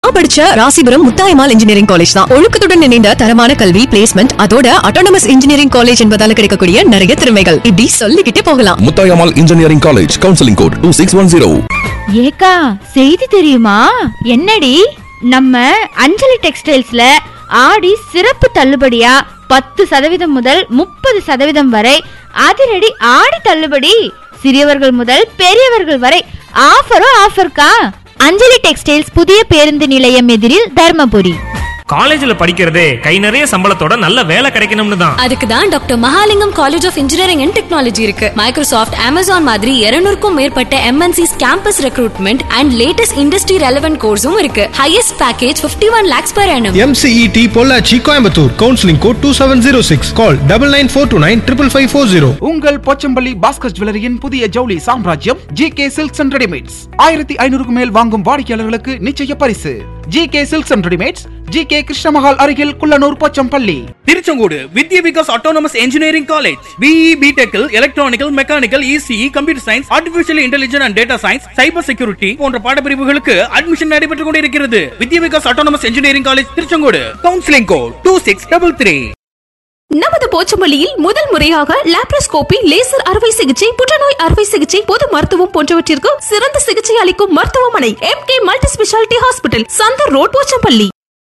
நான் படிச்ச Rasipuram Muthayammal engineering college தான் ஒழுக்கத்துடன் இணைந்த தரமான கல்வி பிளேஸ்மெண்ட் அதோட அட்டானமஸ் இன்ஜினியரிங் காலேஜ் என்பதால கிடைக்கக்கூடிய நிறைய திறமைகள் இப்படி சொல்லிக்கிட்டே போகலாம் Muthayammal engineering college counselling code two six one zero ஏக்கா செய்தி தெரியுமா என்னடி நம்ம அஞ்சலி டெக்ஸ்டைல்ஸ்ல ஆடி சிறப்பு தள்ளுபடியா பத்து சதவீதம் முதல் முப்பது சதவீதம் வரை அதிரடி ஆடி தள்ளுபடி சிறியவர்கள் முதல் பெரியவர்கள் வரை ஆஃபரும் ஆஃபர்க்கா அஞ்சலி டெக்ஸ்டைல்ஸ் புதிய பேருந்து நிலையம் எதிரில் தர்மபுரி காலேஜ்ல படிக்கிறதே கை நிறைய சம்பளத்தோட நல்ல வேலை கிடைக்கணும்னு தான் அதுக்கு தான் doctor Mahalingam college of engineering and technology இருக்கு மைக்ரோசாஃப்ட் அமேசான் மாதிரி 200க்கும் மேற்பட்ட MNCs campus recruitment and latest industry relevant கோர்ஸும் இருக்கு highest package 51 one lakhs per annum MCET Pollachi Coimbatore counselling code two seven zero six call double nine four two nine triple five four zero உங்கள் போச்சம்பள்ளி பாஸ்கர் ஜுவல்லரியின் புதிய ஜவுளி சாம்ராஜ்யம் G K silks and readymades ஆயிரத்தி ஐநூறுக்கு மேல் வாங்கும் வாடிக்கையாளர்களுக்கு நிச்சய பரிசு G K silks and readymades G K Krishnamahal அருகில் Kullanur Pochampalli Tiruchengode Vidya Vikas autonomous engineering college B E பிடெக்கில் electrical mechanical E C E computer science artificial intelligence and data science cyber security போன்ற பாடப்பிரிவுகளுக்கு அட்மிஷன் நடைபெற்றுக் கொண்டிருக்கிறது Vidya Vikas autonomous engineering college Tiruchengode counselling code two six double three நமது போச்சம்பள்ளியில் முதல் முறையாக லாப்ரோஸ்கோபி லேசர் அறுவை சிகிச்சை புற்றுநோய் அறுவை சிகிச்சை பொது மருத்துவம் போன்றவற்றிற்கு சிறந்த சிகிச்சை அளிக்கும் மருத்துவமனை M K multi speciality hospital Chandar road Pochampalli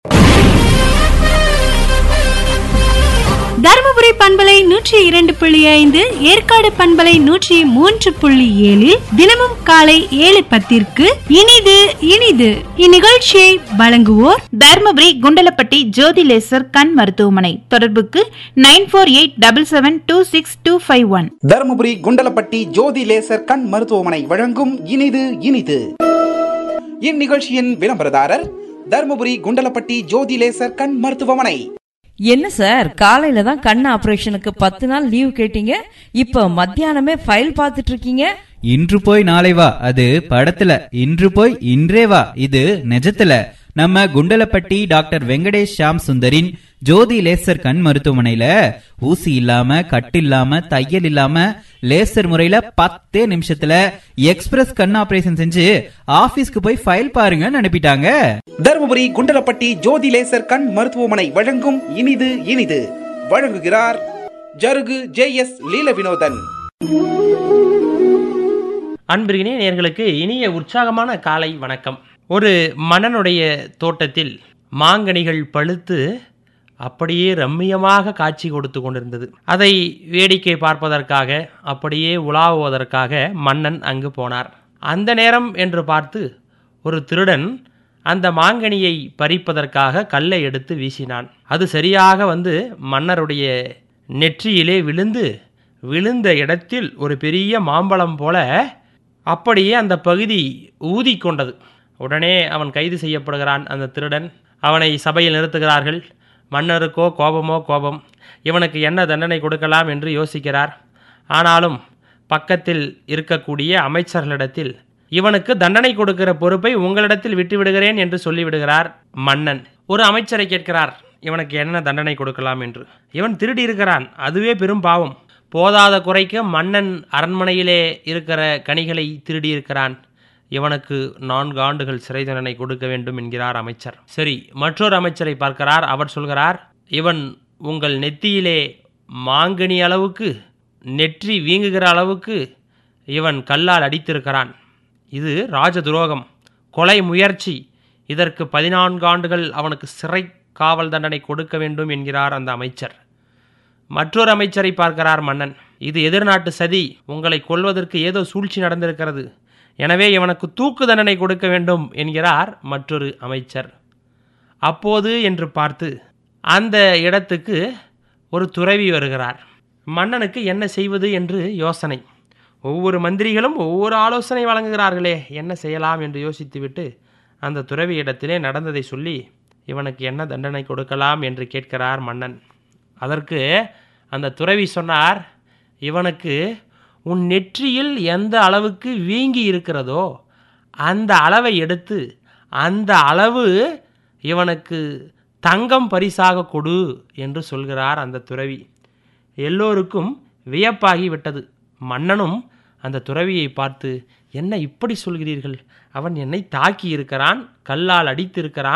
Dharmapuri பண்பலை நூற்றி இரண்டு புள்ளி ஐந்து ஏற்காடு பண்பலை நூற்றி மூன்று புள்ளி ஏழில் தினமும் காலை ஏழு பத்திற்கு இனிது இனிது இந்நிகழ்ச்சியை வழங்குவோர் தருமபுரி குண்டலப்பட்டி ஜோதி லேசர் கண் மருத்துவமனை தொடர்புக்கு nine four eight double seven two six two five one Dharmapuri Kundalapatti Jothi laser கண் மருத்துவமனை வழங்கும் இனிது இனிது இந்நிகழ்ச்சியின் விளம்பரதாரர் தருமபுரி குண்டலப்பட்டி ஜோதி லேசர் கண் மருத்துவமனை என்ன சார் காலையில தான் கண் ஆபரேஷனுக்கு பத்து நாள் லீவ் கேட்டீங்க இப்ப மத்தியானமே ஃபைல் பார்த்துட்டு இருக்கீங்க இன்று போய் நாளை வா அது படத்துல இன்று போய் இன்றே வா இது நிஜத்துல நம்ம குண்டலப்பட்டி டாக்டர் வெங்கடேஷ் ஷாம் சுந்தரின் ஜோதி லேசர் கண் மருத்துவமனையில ஊசி இல்லாம கட்டு இல்லாம தையல் இல்லாம லேசர் முறையில பத்தே நிமிஷத்துல எக்ஸ்பிரஸ் கண் ஆபரேஷன் செஞ்சு ஆபீஸ்க்கு போய் ஃபைல் பாருங்கன்னு அனுப்பிட்டாங்க தருமபுரி குண்டலப்பட்டி ஜோதி லேசர் கண் மருத்துவமனை வழங்கும் இனிது இனிது வழங்குகிறார் ஜருகு ஜே எஸ் லீல வினோதன் அன்பிற்கினே நேர்களுக்கு இனிய உற்சாகமான காலை வணக்கம் ஒரு மன்னனுடைய தோட்டத்தில் மாங்கனிகள் பழுத்து அப்படியே ரம்மியமாக காட்சி கொடுத்து கொண்டிருந்தது அதை வேடிக்கை பார்ப்பதற்காக அப்படியே உலாவுவதற்காக மன்னன் அங்கு போனார் அந்த நேரம் என்று பார்த்து ஒரு திருடன் அந்த மாங்கனியை பறிப்பதற்காக கல்லை எடுத்து வீசினான் அது சரியாக வந்து மன்னருடைய நெற்றியிலே விழுந்து விழுந்த இடத்தில் ஒரு பெரிய மாம்பழம் போல அப்படியே அந்த பகுதி ஊதிக்கொண்டது உடனே அவன் கைது செய்யப்படுகிறான் அந்த திருடன் அவனை சபையில் நிறுத்துகிறார்கள் மன்னருக்கோ கோபமோ கோபம் இவனுக்கு என்ன தண்டனை கொடுக்கலாம் என்று யோசிக்கிறார் ஆனாலும் பக்கத்தில் இருக்கக்கூடிய அமைச்சர்களிடத்தில் இவனுக்கு தண்டனை கொடுக்கிற பொறுப்பை உங்களிடத்தில் விட்டு விடுகிறேன் என்று சொல்லிவிடுகிறார் மன்னன் ஒரு அமைச்சரை கேட்கிறார் இவனுக்கு என்ன தண்டனை கொடுக்கலாம் என்று இவன் திருடி இருக்கிறான் அதுவே பெரும் பாவம் போதாத குறைக்கு மன்னன் அரண்மனையிலே இருக்கிற கனிகளை திருடி இருக்கிறான் இவனுக்கு நான்கு ஆண்டுகள் சிறை தண்டனை கொடுக்க வேண்டும் என்கிறார் அமைச்சர் சரி மற்றொரு அமைச்சரை பார்க்கிறார் அவர் சொல்கிறார் இவன் உங்கள் நெத்தியிலே மாங்கனி அளவுக்கு நெற்றி வீங்குகிற அளவுக்கு இவன் கல்லால் அடித்திருக்கிறான் இது ராஜ துரோகம் கொலை முயற்சி இதற்கு பதினான்கு ஆண்டுகள் அவனுக்கு சிறை காவல் தண்டனை கொடுக்க வேண்டும் என்கிறார் அந்த அமைச்சர் மற்றொரு அமைச்சரை பார்க்கிறார் மன்னன் இது எதிர்நாட்டு சதி உங்களை கொல்வதற்கு ஏதோ சூழ்ச்சி நடந்திருக்கிறது எனவே இவனுக்கு தூக்கு தண்டனை கொடுக்க வேண்டும் என்கிறார் மற்றொரு அமைச்சர் அப்போது என்று பார்த்து அந்த இடத்துக்கு ஒரு துறவி வருகிறார் மன்னனுக்கு என்ன செய்வது என்று யோசனை ஒவ்வொரு மந்திரிகளும் ஒவ்வொரு ஆலோசனை வழங்குகிறார்களே என்ன செய்யலாம் என்று யோசித்துவிட்டு அந்த துறவி இடத்திலே நடந்ததை சொல்லி இவனுக்கு என்ன தண்டனை கொடுக்கலாம் என்று கேட்கிறார் மன்னன் அதற்கு அந்த துறவி சொன்னார் இவனுக்கு உன் நெற்றியில் எந்த அளவுக்கு வீங்கி இருக்கிறதோ அந்த அளவை எடுத்து அந்த அளவு இவனுக்கு தங்கம் பரிசாக கொடு என்று சொல்கிறார் அந்த துறவி எல்லோருக்கும் வியப்பாகி விட்டது மன்னனும் அந்த துறவியை பார்த்து என்ன இப்படி சொல்கிறீர்கள் அவன் என்னை தாக்கி இருக்கிறான் கல்லால் அடித்திருக்கிறான்